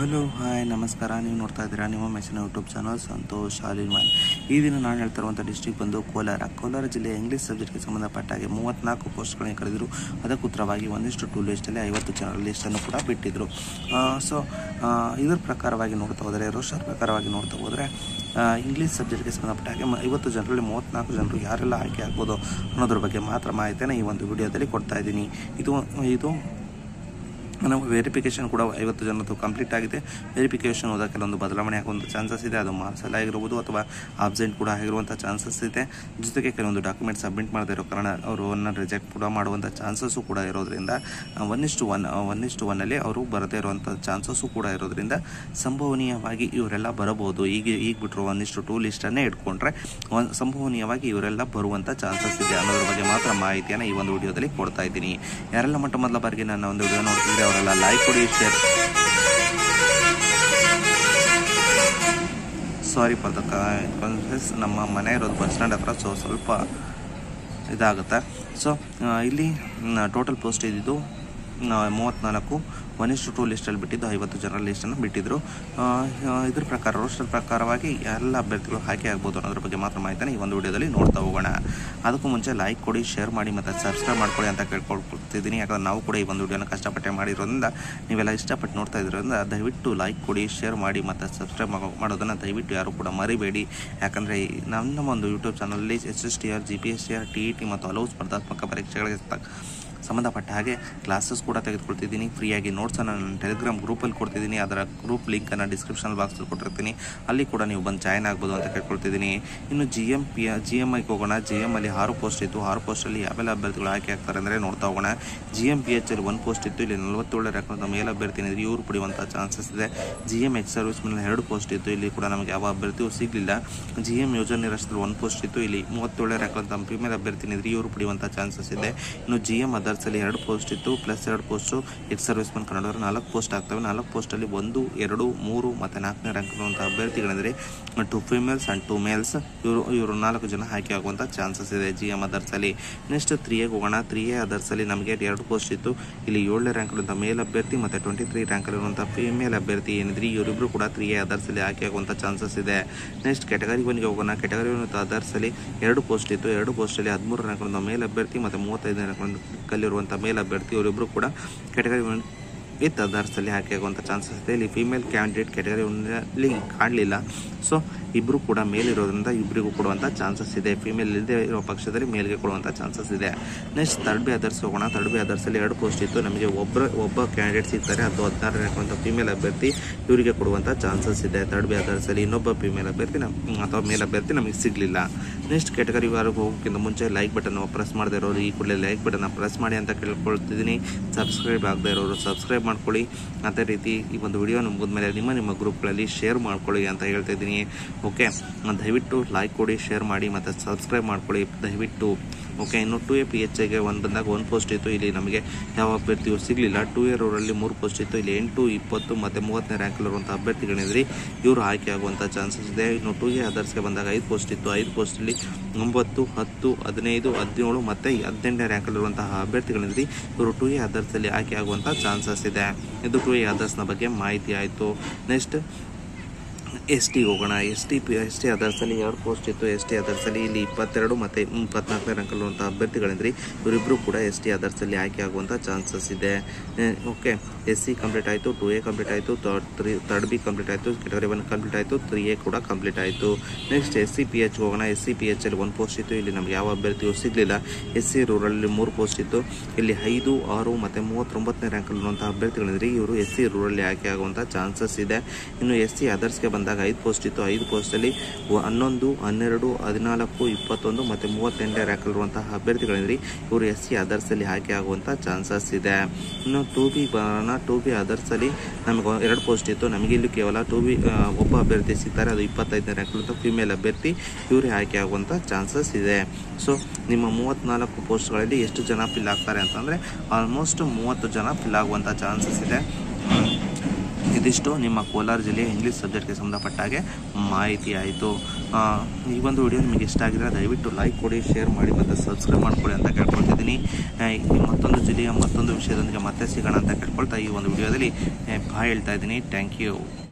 hello hi ನಮಸ್ಕಾರ ನೀವು ನೋಡ್ತಾ ಇದ್ದೀರಾ ನಿಮ್ಮ ಮೆಚ್ಚಿನ ಯೂಟ್ಯೂಬ್ ಚಾನಲ್ ಸಂತೋಷ್ ಆಲಿನ್ವಾನ್ ಈ ದಿನ ನಾನು ಹೇಳ್ತಿರುವಂಥ ಡಿಸ್ಟ್ರಿಕ್ಟ್ ಬಂದು ಕೋಲಾರ ಕೋಲಾರ ಜಿಲ್ಲೆಯ ಇಂಗ್ಲೀಷ್ ಸಬ್ಜೆಕ್ಟ್ಗೆ ಸಂಬಂಧಪಟ್ಟ ಹಾಗೆ ಮೂವತ್ತ್ನಾಲ್ಕು ಪೋಸ್ಟ್ಗಳನ್ನ ಕರೆದಿರು ಅದಕ್ಕೆ ಉತ್ತರವಾಗಿ ಒಂದಿಷ್ಟು ಟೂ ಲಿಸ್ಟಲ್ಲಿ ಐವತ್ತು ಜನರ ಲಿಸ್ಟನ್ನು ಕೂಡ ಬಿಟ್ಟಿದ್ದರು ಸೊ ಇದರ ಪ್ರಕಾರವಾಗಿ ನೋಡ್ತಾ ಹೋದರೆ ರೋಷರ್ ಪ್ರಕಾರವಾಗಿ ನೋಡ್ತಾ ಹೋದರೆ ಇಂಗ್ಲೀಷ್ ಸಬ್ಜೆಕ್ಟ್ಗೆ ಸಂಬಂಧಪಟ್ಟ ಹಾಗೆ ಮ- ಐವತ್ತು ಜನರಲ್ಲಿ ಮೂವತ್ತ್ನಾಲ್ಕು ಜನರು ಯಾರೆಲ್ಲ ಆಯ್ಕೆ ಆಗ್ಬೋದು ಅನ್ನೋದ್ರ ಬಗ್ಗೆ ಮಾತ್ರ ಮಾಹಿತಿಯನ್ನು ಈ ಒಂದು ವಿಡಿಯೋದಲ್ಲಿ ಕೊಡ್ತಾ ಇದ್ದೀನಿ ಇದು ಇದು ನಾವು ವೆರಿಫಿಕೇಷನ್ ಕೂಡ ಐವತ್ತು ಜನದ್ದು ಕಂಪ್ಲೀಟ್ ಆಗಿದೆ ವೆರಿಫಿಕೇಷನ್ ಹೋದ ಕೆಲವೊಂದು ಬದಲಾವಣೆ ಆಗುವಂಥ ಚಾನ್ಸಸ್ ಇದೆ ಅದು ಮಾರ್ಕ್ಸ್ ಎಲ್ಲ ಆಗಿರ್ಬೋದು ಅಥವಾ ಆಬ್ಸೆಂಟ್ ಕೂಡ ಆಗಿರುವಂಥ ಚಾನ್ಸಸ್ ಇದೆ ಜೊತೆಗೆ ಕೆಲವೊಂದು ಡಾಕ್ಯುಮೆಂಟ್ ಸಬ್ಮಿಟ್ ಮಾಡದೇ ಇರೋ ಕಾರಣ ಅವರು ಅನ್ನ ರಿಜೆಕ್ಟ್ ಕೂಡ ಮಾಡುವಂಥ ಚಾನ್ಸಸ್ಸು ಕೂಡ ಇರೋದ್ರಿಂದ ಒನ್ ಇಷ್ಟು ಒನ್ ಒನ್ ಇಷ್ಟು ಒನ್ನಲ್ಲಿ ಅವರು ಬರದೇ ಇರುವಂಥ ಚಾನ್ಸಸ್ಸು ಕೂಡ ಇರೋದ್ರಿಂದ ಸಂಭವನೀಯವಾಗಿ ಇವರೆಲ್ಲ ಬರಬಹುದು ಈಗ ಈಗ ಬಿಟ್ಟರು ಒಂದಿಷ್ಟು ಟೂ ಲಿಸ್ಟನ್ನೇ ಇಟ್ಕೊಂಡ್ರೆ ಒಂದ್ ಸಂಭವನೀಯವಾಗಿ ಇವರೆಲ್ಲ ಬರುವಂಥ ಚಾನ್ಸಸ್ ಇದೆ ಅನ್ನೋದ್ರ ಬಗ್ಗೆ ಮಾತ್ರ ಮಾಹಿತಿಯನ್ನು ಈ ಒಂದು ವಿಡಿಯೋದಲ್ಲಿ ಕೊಡ್ತಾ ಇದ್ದೀನಿ ಯಾರೆಲ್ಲ ಮೊಟ್ಟ ಮೊದಲ ಬಾರಿಗೆ ನನ್ನ ಒಂದು ವಿಡಿಯೋ ನೋಡ್ತಿದ್ರೆ ಅವರೆಲ್ಲ ಲೈಕ್ ಕೊಡಿ share sorry for the conference ನಮ್ಮ ಮನೆ ಇರೋದು ಬಸ್ ಸ್ಟ್ಯಾಂಡ್ ಹತ್ರ ಸೊ ಸ್ವಲ್ಪ ಇದಾಗುತ್ತೆ ಸೊ ಇಲ್ಲಿ ಟೋಟಲ್ ಪೋಸ್ಟ್ ಇದ್ದಿದ್ದು ಮೂವತ್ತ್ನಾಲ್ಕು ಒನ್ ಇಷ್ಟು ಟೂ ಲಿಸ್ಟಲ್ಲಿ ಬಿಟ್ಟಿದ್ದು ಐವತ್ತು ಜನರ ಲಿಸ್ಟನ್ನು ಬಿಟ್ಟಿದ್ದರು ಆ, ಆ, ಇದ್ರ ಪ್ರಕಾರ ರೋಸ್ಟರ್ ಪ್ರಕಾರವಾಗಿ ಎಲ್ಲ ಅಭ್ಯರ್ಥಿಗಳು ಆಯ್ಕೆ ಆಗ್ಬೋದು ಅನ್ನೋದ್ರ ಬಗ್ಗೆ ಮಾತ್ರ ಮಾಹಿತಿನ ಈ ಒಂದು ವಿಡಿಯೋದಲ್ಲಿ ನೋಡ್ತಾ ಹೋಗೋಣ ಅದಕ್ಕೂ ಮುಂಚೆ ಲೈಕ್ ಕೊಡಿ ಶೇರ್ ಮಾಡಿ ಮತ್ತು ಸಬ್ಸ್ಕ್ರೈಬ್ ಮಾಡ್ಕೊಳ್ಳಿ ಅಂತ ಕೇಳ್ಕೊಳ್ತಿದ್ದೀನಿ ಯಾಕಂದ್ರೆ ನಾವು ಕೂಡ ಈ ಒಂದು ವಿಡಿಯೋನ ಕಷ್ಟಪಟ್ಟೆ ಮಾಡಿರೋದ್ರಿಂದ ನೀವೆಲ್ಲ ಇಷ್ಟಪಟ್ಟು ನೋಡ್ತಾ ಇದ್ರಿಂದ ದಯವಿಟ್ಟು ಲೈಕ್ ಕೊಡಿ ಶೇರ್ ಮಾಡಿ ಮತ್ತು ಸಬ್ಸ್ಕ್ರೈಬ್ ಮಾಡೋದನ್ನು ದಯವಿಟ್ಟು ಯಾರು ಕೂಡ ಮರಿಬೇಡಿ ಯಾಕಂದರೆ ನಮ್ಮ ಒಂದು ಯೂಟ್ಯೂಬ್ ಚಾನಲಲ್ಲಿ S S T R G P S T R T E T ಮತ್ತು ಹಲವು ಸ್ಪರ್ಧಾತ್ಮಕ ಪರೀಕ್ಷೆಗಳಿಗೆ ತ- ಸಂಬಂಧಪಟ್ಟ ಹಾಗೆ ಕ್ಲಾಸಸ್ ಕೂಡ ತೆಗೆದುಕೊಳ್ತಿದ್ದೀನಿ ಫ್ರೀಯಾಗಿ ನೋಟ್ಸನ್ನು ನಾನು ಟೆಲಿಗ್ರಾಮ್ ಗ್ರೂಪಲ್ಲಿ ಕೊಡ್ತಿದ್ದೀನಿ ಅದರ ಗ್ರೂಪ್ ಲಿಂಕನ್ನು ಡಿಸ್ಕ್ರಿಪ್ಷನ್ ಬಾಕ್ಸಲ್ಲಿ ಕೊಟ್ಟಿರ್ತೀನಿ ಅಲ್ಲಿ ಕೂಡ ನೀವು ಬಂದು ಜಾಯ್ನ್ ಆಗ್ಬೋದು ಅಂತ ಕೇಳ್ಕೊಳ್ತಿದ್ದೀನಿ ಇನ್ನು G M P G M ಐಗೆ ಹೋಗೋಣ ಜಿ ಎಮ್ ಅಲ್ಲಿ ಆರು ಪೋಸ್ಟ್ ಇತ್ತು ಆರು ಪೋಸ್ಟಲ್ಲಿ ಯಾವೆಲ್ಲ ಅಭ್ಯರ್ಥಿಗಳು ಆಯ್ಕೆ ಆಗ್ತಾರೆ ಅಂದರೆ ನೋಡ್ತಾ ಹೋಗೋಣ ಜಿ ಎಮ್ ಪಿ ಎಚ್ ಅಲ್ಲಿ ಒಂದು ಪೋಸ್ಟ್ ಇತ್ತು ಇಲ್ಲಿ ನಲವತ್ತೇಳು ರ್ಯಾಂಕ್ ಮೇಲೆ ಅಭ್ಯರ್ಥಿ ಇದ್ರೆ ಇವರು ಪಡೆಯುವಂಥ ಚಾನ್ಸಸ್ ಇದೆ ಜಿ ಎಮ್ ಎಕ್ಸ್ ಸರ್ವಿಸ್ ಮೇಲೆ ಎರಡು ಪೋಸ್ಟ್ ಇತ್ತು ಇಲ್ಲಿ ಕೂಡ ನಮಗೆ ಯಾವ ಅಭ್ಯರ್ಥಿಯೂ ಸಿಗಲಿಲ್ಲ ಜಿ ಎಮ್ ಯೋಜನೆ ನಿರಸ್ತರಲ್ಲಿ ಒಂದು ಪೋಸ್ಟ್ ಇತ್ತು ಇಲ್ಲಿ ಮೂವತ್ತೇಳು ರ್ಯಾಂಕ್ ಅಂತ ಫಿಮೇಲ್ ಅಭ್ಯರ್ಥಿ ಇದ್ರೆ ಇವರು ಪಡೆಯುವಂಥ ಚಾನ್ಸಸ್ ಇದೆ ಇನ್ನು ಜಿ ಎಮ್ ಅದರ್ಸಲ್ಲಿ ಎರಡು ಪೋಸ್ಟ್ ಇತ್ತು ಪ್ಲಸ್ ಎರಡು ಪೋಸ್ಟು ಎಕ್ಸ್ ಸರ್ವಿಸ್ ಮೆನ್ ಕನ್ನಡವರು ನಾಲ್ಕು ಪೋಸ್ಟ್ ಆಗ್ತವೆ ನಾಲ್ಕು ಪೋಸ್ಟಲ್ಲಿ ಒಂದು ಎರಡು ಮೂರು ಮತ್ತು ನಾಲ್ಕನೇ ರ್ಯಾಂಕ್ ಇರುವಂಥ ಅಭ್ಯರ್ಥಿಗಳಿದ್ರೆ two females and two males ಇವರು ಇವರು ನಾಲ್ಕು ಜನ ಆಯ್ಕೆ ಆಗುವಂಥ ಚಾನ್ಸಸ್ ಇದೆ ಜಿ ಎಮ್ ಅದರ್ಸಲ್ಲಿ ನೆಕ್ಸ್ಟ್ ತ್ರೀ ಎಗೆ ಹೋಗೋಣ ತ್ರೀ ಎ ಅದರ್ಸಲ್ಲಿ ನಮಗೆ ಎರಡು ಪೋಸ್ಟ್ ಇತ್ತು ಇಲ್ಲಿ ಏಳನೇ ರ್ಯಾಂಕ್ ಇರುವಂಥ ಮೇಲ್ ಅಭ್ಯರ್ಥಿ ಮತ್ತು ಟ್ವೆಂಟಿ ತ್ರೀ ರ್ಯಾಂಕಲ್ಲಿರುವಂಥ ಫಿಮೇಲ್ ಅಭ್ಯರ್ಥಿ ಏನಿದ್ರೆ ಇವರಿಬ್ಬರು ಕೂಡ ತ್ರೀ ಎ ಅದರ್ಸಲ್ಲಿ ಆಯ್ಕೆ ಆಗುವಂಥ ಚಾನ್ಸಸ್ ಇದೆ ನೆಕ್ಸ್ಟ್ ಕ್ಯಾಟಗರಿ ಒನ್ಗೆ ಹೋಗೋಣ ಕ್ಯಾಟಗರಿ ಒನ್ ಅದರ್ಸಲ್ಲಿ ಎರಡು ಪೋಸ್ಟ್ ಇತ್ತು ಎರಡು ಪೋಸ್ಟಲ್ಲಿ ಹದಿಮೂರು ರ್ಯಾಂಕ್ ಇರುವಂಥ ಮೇಲ್ ಅಭ್ಯರ್ಥಿ ಮತ್ತು ಮೂವತ್ತೈದನೇ ರ್ಯಾಂಕ್ ಕಲ್ಲಿರುವಂಥ ಮೇಲ್ ಅಭ್ಯರ್ಥಿ ಇವರಿಬ್ಬರು ಕೂಡ ಕ್ಯಾಟಗರಿ ಒನ್ ವಿತ್ ಅದರ್ಸಲ್ಲಿ ಆಯ್ಕೆ ಆಗುವಂಥ ಚಾನ್ಸಸ್ ಇದೆ ಇಲ್ಲಿ ಫಿಮೇಲ್ ಕ್ಯಾಂಡಿಡೇಟ್ ಕ್ಯಾಟಗರಿ ಒನ್ನಲ್ಲಿ ಕಾಣಲಿಲ್ಲ ಸೊ ಇಬ್ಬರು ಕೂಡ ಮೇಲಿರೋದ್ರಿಂದ ಇಬ್ಬರಿಗೂ ಕೊಡುವಂಥ ಚಾನ್ಸಸ್ ಇದೆ ಫಿಮೇಲ್ ಇಲ್ಲದೆ ಇರೋ ಪಕ್ಷದಲ್ಲಿ ಮೇಲ್ಗೆ ಕೊಡುವಂಥ ಚಾನ್ಸಸ್ ಇದೆ ನೆಕ್ಸ್ಟ್ ಥರ್ಡ್ ಬಿ ಅದರ್ಸ್ ಹೋಗೋಣ ಥರ್ಡ್ ಬಿ ಅದರ್ಸಲ್ಲಿ ಎರಡು ಪೋಸ್ಟ್ ಇತ್ತು ನಮಗೆ ಒಬ್ಬರು ಒಬ್ಬ ಕ್ಯಾಂಡಿಡೇಟ್ ಸಿಗ್ತಾರೆ ಅದು ಹದಿನಾರು ಹಾಕುವಂಥ ಫಿಮೇಲ್ ಅಭ್ಯರ್ಥಿ ಇವರಿಗೆ ಕೊಡುವಂಥ ಚಾನ್ಸಸ್ ಇದೆ ಥರ್ಡ್ ಬಿ ಅದರ್ಸಲ್ಲಿ ಇನ್ನೊಬ್ಬ ಫಿಮೇಲ್ ಅಭ್ಯರ್ಥಿ ನಮ್ ಅಥವಾ ಮೇಲ್ ಅಭ್ಯರ್ಥಿ ನಮಗೆ ಸಿಗಲಿಲ್ಲ ನೆಕ್ಸ್ಟ್ ಕ್ಯಾಟಗರಿ ವಾರಿಗೆ ಹೋಗೋಕ್ಕಿಂತ ಮುಂಚೆ ಲೈಕ್ ಬಟನ್ ಪ್ರೆಸ್ ಮಾಡದೇ ಇರೋರು ಈ ಕೂಡಲೇ ಲೈಕ್ ಬಟನ್ ಪ್ರೆಸ್ ಮಾಡಿ ಅಂತ ಕೇಳ್ಕೊಳ್ತಿದ್ದೀನಿ ಸಬ್ಸ್ಕ್ರೈಬ್ ಆಗದೆ ಇರೋರು ಸಬ್ಸ್ಕ್ರೈಬ್ ಮಾಡ್ಕೊಳ್ಳಿ ಅದೇ ರೀತಿ ಈ ಒಂದು ವಿಡಿಯೋ ಮುಗಿದ್ಮೇಲೆ ನಿಮ್ಮ ನಿಮ್ಮ ಗ್ರೂಪ್ಗಳಲ್ಲಿ ಶೇರ್ ಮಾಡ್ಕೊಳ್ಳಿ ಅಂತ ಹೇಳ್ತಾ ಇದ್ದೀನಿ ಓಕೆ ದಯವಿಟ್ಟು ಲೈಕ್ ಕೊಡಿ ಶೇರ್ ಮಾಡಿ ಮತ್ತು ಸಬ್ಸ್ಕ್ರೈಬ್ ಮಾಡ್ಕೊಳ್ಳಿ ದಯವಿಟ್ಟು ಓಕೆ ಇನ್ನು ಟು ಎ ಪಿ ಎಚ್ ಐಗೆ ಒಂದು ಬಂದಾಗ ಒಂದು ಪೋಸ್ಟ್ ಇತ್ತು ಇಲ್ಲಿ ನಮಗೆ ಯಾವ ಅಭ್ಯರ್ಥಿಯೂ ಸಿಗಲಿಲ್ಲ ಟು ಇಯರ್ ಊರಲ್ಲಿ ಮೂರು ಪೋಸ್ಟ್ ಇತ್ತು ಇಲ್ಲಿ ಎಂಟು ಇಪ್ಪತ್ತು ಮತ್ತು ಮೂವತ್ತನೇ ರ್ಯಾಂಕಲ್ಲಿರುವಂಥ ಅಭ್ಯರ್ಥಿಗಳಿದ್ರಿ ಇವರು ಆಯ್ಕೆ ಆಗುವಂಥ ಚಾನ್ಸಸ್ ಇದೆ ಇನ್ನು ಟು ಎ ಅದರ್ಸ್ಗೆ ಬಂದಾಗ ಐದು ಪೋಸ್ಟ್ ಇತ್ತು ಐದು ಪೋಸ್ಟಲ್ಲಿ ಒಂಬತ್ತು ಹತ್ತು ಹದಿನೈದು ಹದಿನೇಳು ಮತ್ತು ಹದಿನೆಂಟನೇ ರ್ಯಾಂಕಲ್ಲಿರುವಂತಹ ಅಭ್ಯರ್ಥಿಗಳಿದ್ರಿ ಇವರು ಟು ಎ ಅದರ್ಸಲ್ಲಿ ಆಯ್ಕೆ ಆಗುವಂಥ ಚಾನ್ಸಸ್ ಇದೆ ಇದು ಟು ಎ ಅದರ್ಸ್ನ ಬಗ್ಗೆ ಮಾಹಿತಿ ಆಯಿತು ನೆಕ್ಸ್ಟ್ ಎಸ್ ಟಿ ಹೋಗೋಣ S T P S T ಅದರ್ಸಲ್ಲಿ ಎರಡು ಪೋಸ್ಟ್ ಇತ್ತು ಎಸ್ ಟಿ ಅದರ್ಸಲ್ಲಿ ಇಲ್ಲಿ ಇಪ್ಪತ್ತೆರಡು ಮತ್ತು ಇಪ್ಪತ್ನಾಲ್ಕನೇ ರ್ಯಾಂಕಲ್ಲಿರುವಂಥ ಅಭ್ಯರ್ಥಿಗಳಿದ್ರಿ ಇವರಿಬ್ಬರು ಕೂಡ ಎಸ್ ಟಿ ಅದರ್ಸಲ್ಲಿ ಆಯ್ಕೆ ಆಗುವಂಥ ಚಾನ್ಸಸ್ ಇದೆ ಓಕೆ ಎಸ್ ಸಿ ಕಂಪ್ಲೀಟ್ ಆಯಿತು ಟು ಎ ಕಂಪ್ಲೀಟ್ ಆಯಿತು ತ್ರೀ ತರ್ಡ್ ಬಿ ಕಂಪ್ಲೀಟ್ ಆಯಿತು ಕೆಟಗರಿ ಒನ್ ಕಂಪ್ಲೀಟ್ ಆಯಿತು ತ್ರೀ ಎ ಕೂಡ ಕಂಪ್ಲೀಟ್ ಆಯಿತು next S C P H ಹೋಗೋಣ ಎಸ್ ಸಿ ಪಿ ಎಚ್ ಅಲ್ಲಿ ಒಂದು ಪೋಸ್ಟ್ ಇತ್ತು ಇಲ್ಲಿ ನಮ್ಗೆ ಯಾವ ಅಭ್ಯರ್ಥಿಯೂ ಸಿಗಲಿಲ್ಲ ಎಸ್ ಸಿ ರೂರಲ್ಲಿ ಮೂರು ಪೋಸ್ಟ್ ಇತ್ತು ಇಲ್ಲಿ ಐದು ಆರು ಮತ್ತು ಮೂವತ್ತೊಂಬತ್ತನೇ ರ್ಯಾಂಕಲ್ಲಿರುವಂಥ ಅಭ್ಯರ್ಥಿಗಳಿದ್ರಿ ಇವರು ಎಸ್ ಸಿ ರೂರಲ್ಲಿ ಆಯ್ಕೆ ಆಗುವಂಥ ಚಾನ್ಸಸ್ ಇದೆ ಇನ್ನು ಎಸ್ ಸಿ ಅದರ್ಸ್ಗೆ ಬಂದಾಗ ಐದು ಪೋಸ್ಟ್ ಇತ್ತು ಐದು ಪೋಸ್ಟಲ್ಲಿ ಹನ್ನೊಂದು ಹನ್ನೆರಡು ಹದಿನಾಲ್ಕು ಇಪ್ಪತ್ತೊಂದು ಮತ್ತು ಮೂವತ್ತೆಂಟನೇ ರ್ಯಾಂಕಲ್ಲಿರುವಂತಹ ಅಭ್ಯರ್ಥಿಗಳಿದ್ರಿ ಇವರು ಎಸ್ ಸಿ ಅದರ್ಸಲ್ಲಿ ಆಯ್ಕೆ ಆಗುವಂಥ ಚಾನ್ಸಸ್ ಇದೆ ಇನ್ನು ಟು ಬಿ ಬರೋಣ ಟು ಬಿ ಅದರ್ಸಲ್ಲಿ ನಮಗೆ ಎರಡು ಪೋಸ್ಟ್ ಇತ್ತು ನಮಗೆ ಇಲ್ಲಿ ಕೇವಲ ಟು ಬಿ ಒಬ್ಬ ಅಭ್ಯರ್ಥಿ ಸಿಗ್ತಾರೆ ಅದು ಇಪ್ಪತ್ತೈದನೇ ರ್ಯಾಂಕಲ್ಲಿರುವಂಥ ಫಿಮೇಲ್ ಅಭ್ಯರ್ಥಿ ಇವರೇ ಆಯ್ಕೆ ಆಗುವಂಥ ಚಾನ್ಸಸ್ ಇದೆ ಸೊ ನಿಮ್ಮ ಮೂವತ್ತ್ನಾಲ್ಕು ಪೋಸ್ಟ್ಗಳಲ್ಲಿ ಎಷ್ಟು ಜನ ಫಿಲ್ ಆಗ್ತಾರೆ ಅಂತಂದರೆ ಆಲ್ಮೋಸ್ಟ್ ಮೂವತ್ತು ಜನ ಫಿಲ್ ಆಗುವಂಥ ಚಾನ್ಸಸ್ ಇದೆ ಇದಿಷ್ಟು ನಿಮ್ಮ ಕೋಲಾರ ಜಿಲ್ಲೆಯ ಇಂಗ್ಲೀಷ್ ಸಬ್ಜೆಕ್ಟ್ಗೆ ಸಂಬಂಧಪಟ್ಟ ಹಾಗೆ ಮಾಹಿತಿ ಆಯಿತು ಈ ಒಂದು ವಿಡಿಯೋ ನಿಮಗೆ ಇಷ್ಟ ಆಗಿದ್ರೆ ದಯವಿಟ್ಟು ಲೈಕ್ ಕೊಡಿ ಶೇರ್ ಮಾಡಿ ಮತ್ತು ಸಬ್ಸ್ಕ್ರೈಬ್ ಮಾಡ್ಕೊಳ್ಳಿ ಅಂತ ಕೇಳ್ಕೊಳ್ತಿದ್ದೀನಿ ಆ, ಈ ಮತ್ತೊಂದು ಜಿಲ್ಲೆಯ ಮತ್ತೊಂದು ವಿಷಯದೊಂದಿಗೆ ಮತ್ತೆ ಸಿಗೋಣ ಅಂತ ಕೇಳ್ಕೊಳ್ತಾ ಈ ಒಂದು ವಿಡಿಯೋದಲ್ಲಿ ಬಾಯ್ ಹೇಳ್ತಾ ಇದ್ದೀನಿ ಥ್ಯಾಂಕ್ ಯು